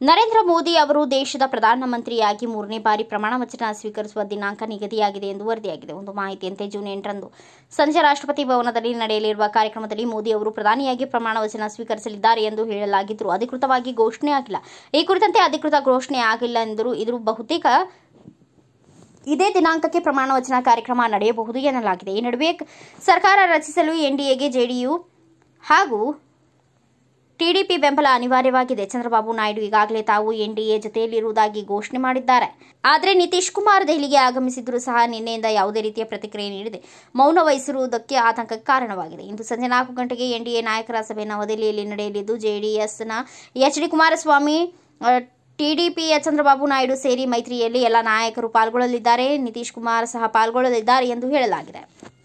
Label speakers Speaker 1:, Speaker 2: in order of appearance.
Speaker 1: ನರೇಂದ್ರ ಮೋದಿ ಅವರು ದೇಶದ ಪ್ರಧಾನಮಂತ್ರಿಯಾಗಿ ಮೂರನೇ ಬಾರಿ ಪ್ರಮಾಣ ವಚನ ಸ್ವೀಕರಿಸುವ ದಿನಾಂಕ ನಿಗದಿಯಾಗಿದೆ ಎಂದು ವರದಿಯಾಗಿದೆ ಒಂದು ಮಾಹಿತಿಯಂತೆ ಜೂನ್ ಎಂಟರಂದು ಸಂಜೆ ರಾಷ್ಟ್ರಪತಿ ಭವನದಲ್ಲಿ ನಡೆಯಲಿರುವ ಕಾರ್ಯಕ್ರಮದಲ್ಲಿ ಮೋದಿ ಅವರು ಪ್ರಧಾನಿಯಾಗಿ ಪ್ರಮಾಣ ವಚನ ಸ್ವೀಕರಿಸಲಿದ್ದಾರೆ ಎಂದು ಹೇಳಲಾಗಿದ್ದರೂ ಅಧಿಕೃತವಾಗಿ ಘೋಷಣೆ ಆಗಿಲ್ಲ ಈ ಕುರಿತಂತೆ ಅಧಿಕೃತ ಘೋಷಣೆ ಆಗಿಲ್ಲ ಎಂದರು ಇದು ಬಹುತೇಕ ಇದೇ ದಿನಾಂಕಕ್ಕೆ ಪ್ರಮಾಣ ವಚನ ಕಾರ್ಯಕ್ರಮ ನಡೆಯಬಹುದು ಎನ್ನಲಾಗಿದೆ ಈ ನಡುವೆ ಸರ್ಕಾರ ರಚಿಸಲು ಎನ್ಡಿಎಗೆ ಜೆಡಿಯು ಹಾಗೂ ಟಿಡಿಪಿ ಬೆಂಬಲ ಅನಿವಾರ್ಯವಾಗಿದೆ ಚಂದ್ರಬಾಬು ನಾಯ್ಡು ಈಗಾಗಲೇ ತಾವು ಎನ್ಡಿಎ ಜೊತೆಯಲ್ಲಿರುವುದಾಗಿ ಘೋಷಣೆ ಮಾಡಿದ್ದಾರೆ ಆದರೆ ನಿತೀಶ್ ಕುಮಾರ್ ದೆಹಲಿಗೆ ಆಗಮಿಸಿದ್ರೂ ಸಹ ನಿನ್ನೆಯಿಂದ ಯಾವುದೇ ರೀತಿಯ ಪ್ರತಿಕ್ರಿಯೆ ನೀಡದೆ ಮೌನ ವಹಿಸಿರುವುದಕ್ಕೆ ಆತಂಕಕ್ಕೆ ಕಾರಣವಾಗಿದೆ ಇಂದು ಸಂಜೆ ನಾಲ್ಕು ಗಂಟೆಗೆ ಎನ್ಡಿಎ ನಾಯಕರ ಸಭೆ ನವದೆಹಲಿಯಲ್ಲಿ ನಡೆಯಲಿದ್ದು ಜೆಡಿಎಸ್ನ ಎಚ್ ಡಿ ಕುಮಾರಸ್ವಾಮಿ ಅ, ಟಿಡಿಪಿಯ ಚಂದ್ರಬಾಬು ನಾಯ್ಡು ಸೇರಿ ಮೈತ್ರಿಯಲ್ಲಿ ಎಲ್ಲ ನಾಯಕರು ಪಾಲ್ಗೊಳ್ಳಲಿದ್ದಾರೆ ನಿತೀಶ್ ಕುಮಾರ್ ಸಹ ಪಾಲ್ಗೊಳ್ಳಲಿದ್ದಾರೆ ಎಂದು ಹೇಳಲಾಗಿದೆ